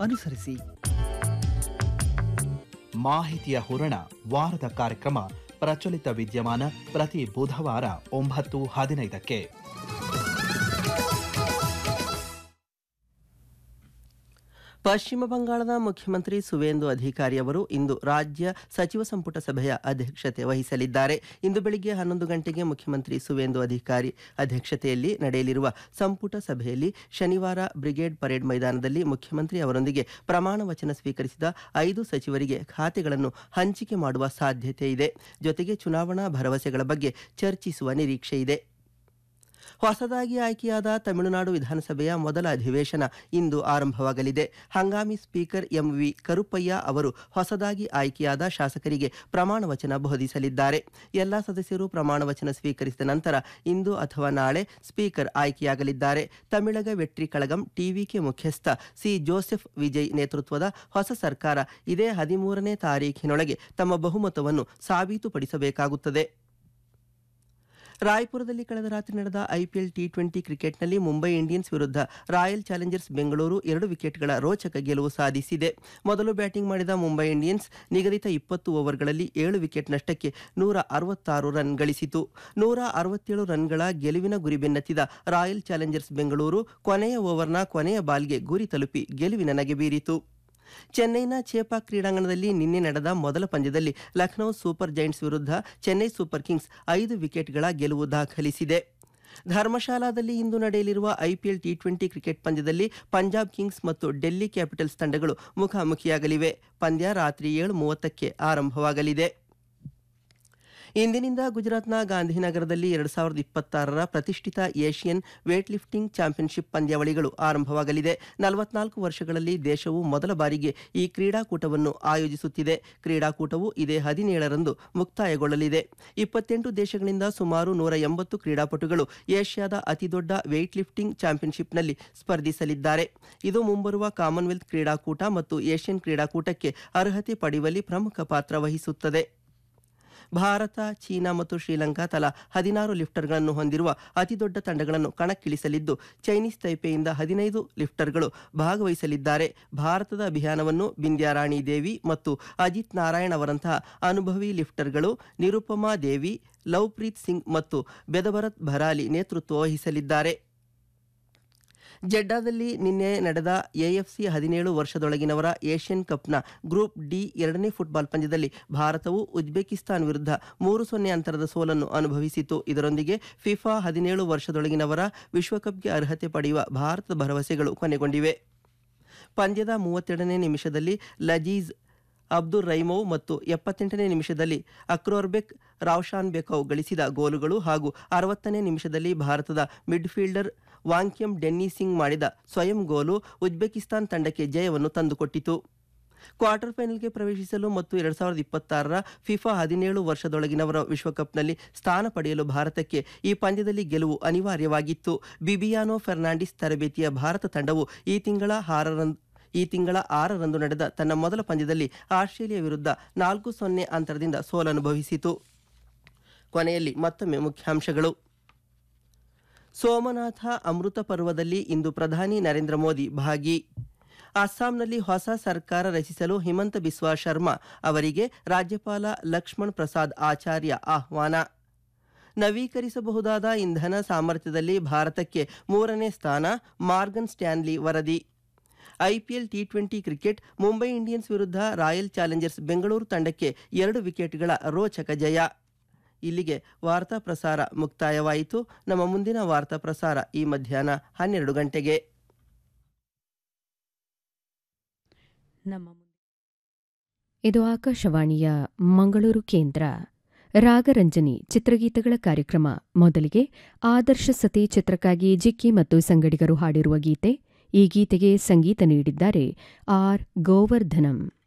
ಅನುಸರಿಸಿ ಮಾಹಿತಿಯ ಹೂರಣ ವಾರದ ಕಾರ್ಯಕ್ರಮ ಪ್ರಚಲಿತ ವಿದ್ಯಮಾನ ಪ್ರತಿ ಬುಧವಾರ ಒಂಬತ್ತು ಹದಿನೈದಕ್ಕೆ ಪಶ್ಚಿಮ ಬಂಗಾಳದ ಮುಖ್ಯಮಂತ್ರಿ ಸುವೇಂದು ಅಧಿಕಾರಿ ಅವರು ಇಂದು ರಾಜ್ಯ ಸಚಿವ ಸಂಪುಟ ಸಭೆಯ ಅಧ್ಯಕ್ಷತೆ ವಹಿಸಲಿದ್ದಾರೆ ಇಂದು ಬೆಳಿಗ್ಗೆ ಹನ್ನೊಂದು ಗಂಟೆಗೆ ಮುಖ್ಯಮಂತ್ರಿ ಸುವೇಂದು ಅಧಿಕಾರಿ ಅಧ್ಯಕ್ಷತೆಯಲ್ಲಿ ನಡೆಯಲಿರುವ ಸಂಪುಟ ಸಭೆಯಲ್ಲಿ ಶನಿವಾರ ಬ್ರಿಗೇಡ್ ಪರೇಡ್ ಮೈದಾನದಲ್ಲಿ ಮುಖ್ಯಮಂತ್ರಿ ಅವರೊಂದಿಗೆ ಪ್ರಮಾಣ ವಚನ ಸ್ವೀಕರಿಸಿದ ಐದು ಸಚಿವರಿಗೆ ಖಾತೆಗಳನ್ನು ಹಂಚಿಕೆ ಮಾಡುವ ಸಾಧ್ಯತೆ ಇದೆ ಜೊತೆಗೆ ಚುನಾವಣಾ ಭರವಸೆಗಳ ಬಗ್ಗೆ ಚರ್ಚಿಸುವ ನಿರೀಕ್ಷೆ ಇದೆ ಹೊಸದಾಗಿ ಆಯ್ಕೆಯಾದ ತಮಿಳುನಾಡು ವಿಧಾನಸಭೆಯ ಮೊದಲ ಅಧಿವೇಶನ ಇಂದು ಆರಂಭವಾಗಲಿದೆ ಹಂಗಾಮಿ ಸ್ಪೀಕರ್ ಎಂವಿ ಕರುಪ್ಪಯ್ಯ ಅವರು ಹೊಸದಾಗಿ ಆಯ್ಕೆಯಾದ ಶಾಸಕರಿಗೆ ಪ್ರಮಾಣ ವಚನ ಬೋಧಿಸಲಿದ್ದಾರೆ ಎಲ್ಲ ಸದಸ್ಯರು ಪ್ರಮಾಣ ವಚನ ಸ್ವೀಕರಿಸಿದ ನಂತರ ಇಂದು ಅಥವಾ ನಾಳೆ ಸ್ಪೀಕರ್ ಆಯ್ಕೆಯಾಗಲಿದ್ದಾರೆ ತಮಿಳಗ ವೆಟ್ರಿ ಕಳಗಂ ಟಿವಿಕೆ ಮುಖ್ಯಸ್ಥ ಸಿ ಜೋಸೆಫ್ ವಿಜಯ್ ನೇತೃತ್ವದ ಹೊಸ ಸರ್ಕಾರ ಇದೇ ಹದಿಮೂರನೇ ತಾರೀಖಿನೊಳಗೆ ತಮ್ಮ ಬಹುಮತವನ್ನು ಸಾಬೀತುಪಡಿಸಬೇಕಾಗುತ್ತದೆ ರಾಯ್ಪುರದಲ್ಲಿ ಕಳೆದ ರಾತ್ರಿ ನಡೆದ ಐಪಿಎಲ್ ಟಿ ಟ್ವೆಂಟಿ ಕ್ರಿಕೆಟ್ನಲ್ಲಿ ಮುಂಬೈ ಇಂಡಿಯನ್ಸ್ ವಿರುದ್ಧ ರಾಯಲ್ ಚಾಲೆಂಜರ್ಸ್ ಬೆಂಗಳೂರು ಎರಡು ವಿಕೆಟ್ಗಳ ರೋಚಕ ಗೆಲುವು ಸಾಧಿಸಿದೆ ಮೊದಲು ಬ್ಯಾಟಿಂಗ್ ಮಾಡಿದ ಮುಂಬೈ ಇಂಡಿಯನ್ಸ್ ನಿಗದಿತ ಇಪ್ಪತ್ತು ಓವರ್ಗಳಲ್ಲಿ ಏಳು ವಿಕೆಟ್ ನಷ್ಟಕ್ಕೆ ನೂರ ಅರವತ್ತಾರು ರನ್ ಗಳಿಸಿತು ನೂರ ಅರವತ್ತೇಳು ರನ್ಗಳ ಗೆಲುವಿನ ಗುರಿ ಬೆನ್ನತ್ತಿದ ರಾಯಲ್ ಚಾಲೆಂಜರ್ಸ್ ಬೆಂಗಳೂರು ಕೊನೆಯ ಓವರ್ನ ಕೊನೆಯ ಬಾಲ್ಗೆ ಗುರಿ ತಲುಪಿ ಗೆಲುವಿನ ನಗೆ ಬೀರಿತು ಚೆನ್ನೈನ ಚೇಪಾಕ್ ಕ್ರೀಡಾಂಗಣದಲ್ಲಿ ನಿನ್ನೆ ನಡೆದ ಮೊದಲ ಪಂದ್ಯದಲ್ಲಿ ಲಖನೌ ಸೂಪರ್ ಜೈಂಟ್ಸ್ ವಿರುದ್ಧ ಚೆನ್ನೈ ಸೂಪರ್ ಕಿಂಗ್ಸ್ ಐದು ವಿಕೆಟ್ಗಳ ಗೆಲುವು ದಾಖಲಿಸಿದೆ ಧರ್ಮಶಾಲಾದಲ್ಲಿ ಇಂದು ನಡೆಯಲಿರುವ ಐಪಿಎಲ್ ಟಿ ಟ್ವೆಂಟಿ ಕ್ರಿಕೆಟ್ ಪಂದ್ಯದಲ್ಲಿ ಪಂಜಾಬ್ ಕಿಂಗ್ಸ್ ಮತ್ತು ಡೆಲ್ಲಿ ಕ್ಯಾಪಿಟಲ್ಸ್ ತಂಡಗಳು ಮುಖಾಮುಖಿಯಾಗಲಿವೆ ಪಂದ್ಯ ರಾತ್ರಿ ಏಳು ಮೂವತ್ತಕ್ಕೆ ಆರಂಭವಾಗಲಿದೆ ಇಂದಿನಿಂದ ಗುಜರಾತ್ನ ಗಾಂಧಿನಗರದಲ್ಲಿ ಎರಡು ಸಾವಿರದ ಇಪ್ಪತ್ತಾರರ ಪ್ರತಿಷ್ಠಿತ ಏಷ್ಯನ್ ವೇಟ್ ಲಿಫ್ಟಿಂಗ್ ಚಾಂಪಿಯನ್ಶಿಪ್ ಪಂದ್ಯಾವಳಿಗಳು ಆರಂಭವಾಗಲಿದೆ ನಲವತ್ನಾಲ್ಕು ವರ್ಷಗಳಲ್ಲಿ ದೇಶವು ಮೊದಲ ಬಾರಿಗೆ ಈ ಕ್ರೀಡಾಕೂಟವನ್ನು ಆಯೋಜಿಸುತ್ತಿದೆ ಕ್ರೀಡಾಕೂಟವು ಇದೇ ಹದಿನೇಳರಂದು ಮುಕ್ತಾಯಗೊಳ್ಳಲಿದೆ ಇಪ್ಪತ್ತೆಂಟು ದೇಶಗಳಿಂದ ಸುಮಾರು ನೂರ ಎಂಬತ್ತು ಕ್ರೀಡಾಪಟುಗಳು ಏಷ್ಯಾದ ಅತಿದೊಡ್ಡ ವೇಟ್ ಲಿಫ್ಟಿಂಗ್ ಚಾಂಪಿಯನ್ಶಿಪ್ನಲ್ಲಿ ಸ್ಪರ್ಧಿಸಲಿದ್ದಾರೆ ಇದು ಮುಂಬರುವ ಕಾಮನ್ವೆಲ್ತ್ ಕ್ರೀಡಾಕೂಟ ಮತ್ತು ಏಷ್ಯನ್ ಕ್ರೀಡಾಕೂಟಕ್ಕೆ ಅರ್ಹತೆ ಪಡೆಯುವಲ್ಲಿ ಪ್ರಮುಖ ಪಾತ್ರ ವಹಿಸುತ್ತದೆ ಭಾರತ ಚೀನಾ ಮತ್ತು ಶ್ರೀಲಂಕಾ ತಲಾ ಹದಿನಾರು ಲಿಫ್ಟರ್ಗಳನ್ನು ಹೊಂದಿರುವ ಅತಿದೊಡ್ಡ ತಂಡಗಳನ್ನು ಕಣಕ್ಕಿಳಿಸಲಿದ್ದು ಚೈನೀಸ್ ತೈಪೆಯಿಂದ ಹದಿನೈದು ಲಿಫ್ಟರ್ಗಳು ಭಾಗವಹಿಸಲಿದ್ದಾರೆ ಭಾರತದ ಅಭಿಯಾನವನ್ನು ಬಿಂದ್ಯಾರಾಣಿ ದೇವಿ ಮತ್ತು ಅಜಿತ್ ನಾರಾಯಣ್ ಅವರಂತಹ ಅನುಭವಿ ಲಿಫ್ಟರ್ಗಳು ನಿರುಪಮಾ ದೇವಿ ಲವ್ಪ್ರೀತ್ ಸಿಂಗ್ ಮತ್ತು ಬೆದಭರತ್ ಭರಾಲಿ ನೇತೃತ್ವ ವಹಿಸಲಿದ್ದಾರೆ ಜೆಡ್ಡಾದಲ್ಲಿ ನಿನ್ನೆ ನಡೆದ ಎಎಫ್ಸಿ ಹದಿನೇಳು ವರ್ಷದೊಳಗಿನವರ ಏಷ್ಯನ್ ಕಪ್ನ ಗ್ರೂಪ್ ಡಿ ಎರಡನೇ ಫುಟ್ಬಾಲ್ ಪಂದ್ಯದಲ್ಲಿ ಭಾರತವು ಉಜ್ಬೇಕಿಸ್ತಾನ್ ವಿರುದ್ಧ ಮೂರು ಸೊನ್ನೆ ಅಂತರದ ಸೋಲನ್ನು ಅನುಭವಿಸಿತು ಇದರೊಂದಿಗೆ ಫಿಫಾ ಹದಿನೇಳು ವರ್ಷದೊಳಗಿನವರ ವಿಶ್ವಕಪ್ಗೆ ಅರ್ಹತೆ ಪಡೆಯುವ ಭಾರತದ ಭರವಸೆಗಳು ಕೊನೆಗೊಂಡಿವೆ ಪಂದ್ಯದ ಮೂವತ್ತೆರಡನೇ ನಿಮಿಷದಲ್ಲಿ ಲಜೀಜ್ ಅಬ್ದುಲ್ ರೈಮೋವ್ ಮತ್ತು ಎಪ್ಪತ್ತೆಂಟನೇ ನಿಮಿಷದಲ್ಲಿ ಅಕ್ರೋರ್ಬೆಕ್ ರಾವ್ಶಾನ್ ಬೆಕೌ ಗಳಿಸಿದ ಗೋಲುಗಳು ಹಾಗೂ ಅರವತ್ತನೇ ನಿಮಿಷದಲ್ಲಿ ಭಾರತದ ಮಿಡ್ಫೀಲ್ಡರ್ ವಾಂಕ್ಯಂ ಡೆನ್ನಿ ಸಿಂಗ್ ಮಾಡಿದ ಸ್ವಯಂ ಗೋಲು ಉಜ್ಬೇಕಿಸ್ತಾನ್ ತಂಡಕ್ಕೆ ಜಯವನ್ನು ತಂದುಕೊಟ್ಟಿತು ಕ್ವಾರ್ಟರ್ ಫೈನಲ್ಗೆ ಪ್ರವೇಶಿಸಲು ಮತ್ತು ಎರಡ್ ಸಾವಿರದ ಇಪ್ಪತ್ತಾರರ ಫಿಫಾ ಹದಿನೇಳು ವರ್ಷದೊಳಗಿನವರ ವಿಶ್ವಕಪ್ನಲ್ಲಿ ಸ್ಥಾನ ಪಡೆಯಲು ಭಾರತಕ್ಕೆ ಈ ಪಂದ್ಯದಲ್ಲಿ ಗೆಲುವು ಅನಿವಾರ್ಯವಾಗಿತ್ತು ಬಿಬಿಯಾನೋ ಫೆರ್ನಾಂಡಿಸ್ ತರಬೇತಿಯ ಭಾರತ ತಂಡವು ಈ ತಿಂಗಳ ಆರರಂದು ಈ ತಿಂಗಳ ಆರರಂದು ನಡೆದ ತನ್ನ ಮೊದಲ ಪಂದ್ಯದಲ್ಲಿ ಆಸ್ಟ್ರೇಲಿಯಾ ವಿರುದ್ಧ ನಾಲ್ಕು ಸೊನ್ನೆ ಅಂತರದಿಂದ ಸೋಲನುಭವಿಸಿತು ಕೊನೆಯಲ್ಲಿ ಮತ್ತೊಮ್ಮೆ ಮುಖ್ಯಾಂಶಗಳು ಸೋಮನಾಥ ಅಮೃತ ಪರ್ವದಲ್ಲಿ ಇಂದು ಪ್ರಧಾನಿ ನರೇಂದ್ರ ಮೋದಿ ಭಾಗಿ ಅಸ್ಸಾಂನಲ್ಲಿ ಹೊಸ ಸರ್ಕಾರ ರಚಿಸಲು ಹಿಮಂತ ಬಿಸ್ವಾ ಶರ್ಮಾ ಅವರಿಗೆ ರಾಜ್ಯಪಾಲ ಲಕ್ಷ್ಮಣ್ ಪ್ರಸಾದ್ ಆಚಾರ್ಯ ಆಹ್ವಾನ ನವೀಕರಿಸಬಹುದಾದ ಇಂಧನ ಸಾಮರ್ಥ್ಯದಲ್ಲಿ ಭಾರತಕ್ಕೆ ಮೂರನೇ ಸ್ಥಾನ ಮಾರ್ಗನ್ ಸ್ಟ್ಯಾನ್ಲಿ ವರದಿ IPL T twenty cricket Mumbai Indians ವಿರುದ್ಧ ರಾಯಲ್ ಚಾಲೆಂಜರ್ಸ್ ಬೆಂಗಳೂರು ತಂಡಕ್ಕೆ ಎರಡು ವಿಕೆಟ್ಗಳ ರೋಚಕ ಜಯ ಇಲ್ಲಿಗೆ ವಾರ್ತಾ ಪ್ರಸಾರ ಮುಕ್ತಾಯವಾಯಿತು ನಮ್ಮ ಮುಂದಿನ ವಾರ್ತಾ ಪ್ರಸಾರ ಈ ಮಧ್ಯಾಹ್ನ ಹನ್ನೆರಡು ಗಂಟೆಗೆ ನಮ್ಮ ಇದು ಆಕಾಶವಾಣಿಯ ಮಂಗಳೂರು ಕೇಂದ್ರ ರಾಗರಂಜನಿ ಚಿತ್ರಗೀತೆಗಳ ಕಾರ್ಯಕ್ರಮ ಮೊದಲಿಗೆ ಆದರ್ಶ ಸತಿ ಚಿತ್ರಕ್ಕಾಗಿ ಜಿಕ್ಕಿ ಮತ್ತು ಸಂಗಡಿಗರು ಹಾಡಿರುವ ಗೀತೆ ಈ ಗೀತೆಗೆ ಸಂಗೀತ ನೀಡಿದ್ದಾರೆ ಆರ್ ಗೋವರ್ಧನಂ